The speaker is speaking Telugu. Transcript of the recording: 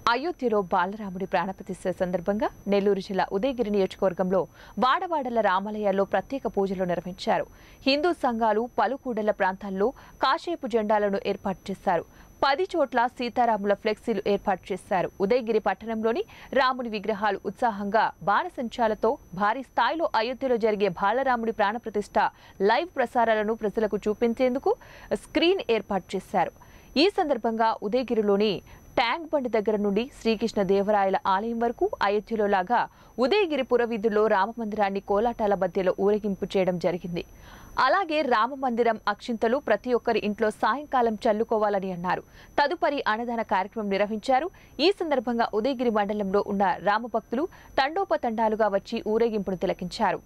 అయోధ్యలో బాలరాముడి ప్రాణప్రతిష్ఠ సందర్భంగా నెల్లూరు జిల్లా ఉదయగిరి నియోజకవర్గంలో వాడవాడల రామాలయాల్లో ప్రత్యేక పూజలు నిర్వహించారు హిందూ సంఘాలు పలుకూడల ప్రాంతాల్లో కాషాయపు జెండాలను ఏర్పాటు చేశారు పది చోట్ల సీతారాముల ఫ్లెక్సీలు ఏర్పాటు చేశారు ఉదయగిరి పట్టణంలోని రాముని విగ్రహాలు ఉత్సాహంగా బాణసంచాలతో భారీ స్థాయిలో అయోధ్యలో జరిగే బాలరాముడి ప్రాణప్రతిష్ఠ లైవ్ ప్రసారాలను ప్రజలకు చూపించేందుకు స్క్రీన్ ఏర్పాటు చేశారు ఈ సందర్భంగా ఉదయగిరిలోని ట్యాంక్ బండ్ దగ్గర నుండి శ్రీకృష్ణ దేవరాయల ఆలయం వరకు అయోధ్యలో లాగా ఉదయగిరి పురవీధుల్లో రామమందిరాన్ని కోలాటాల మధ్యలో ఊరేగింపు చేయడం జరిగింది అలాగే రామమందిరం అక్షింతలు ప్రతి ఒక్కరి ఇంట్లో సాయంకాలం చల్లుకోవాలని అన్నారు తదుపరి అన్నదాన కార్యక్రమం నిర్వహించారు ఈ సందర్భంగా ఉదయగిరి మండలంలో ఉన్న రామభక్తులు తండోపతండాలుగా వచ్చి ఊరేగింపును తిలకించారు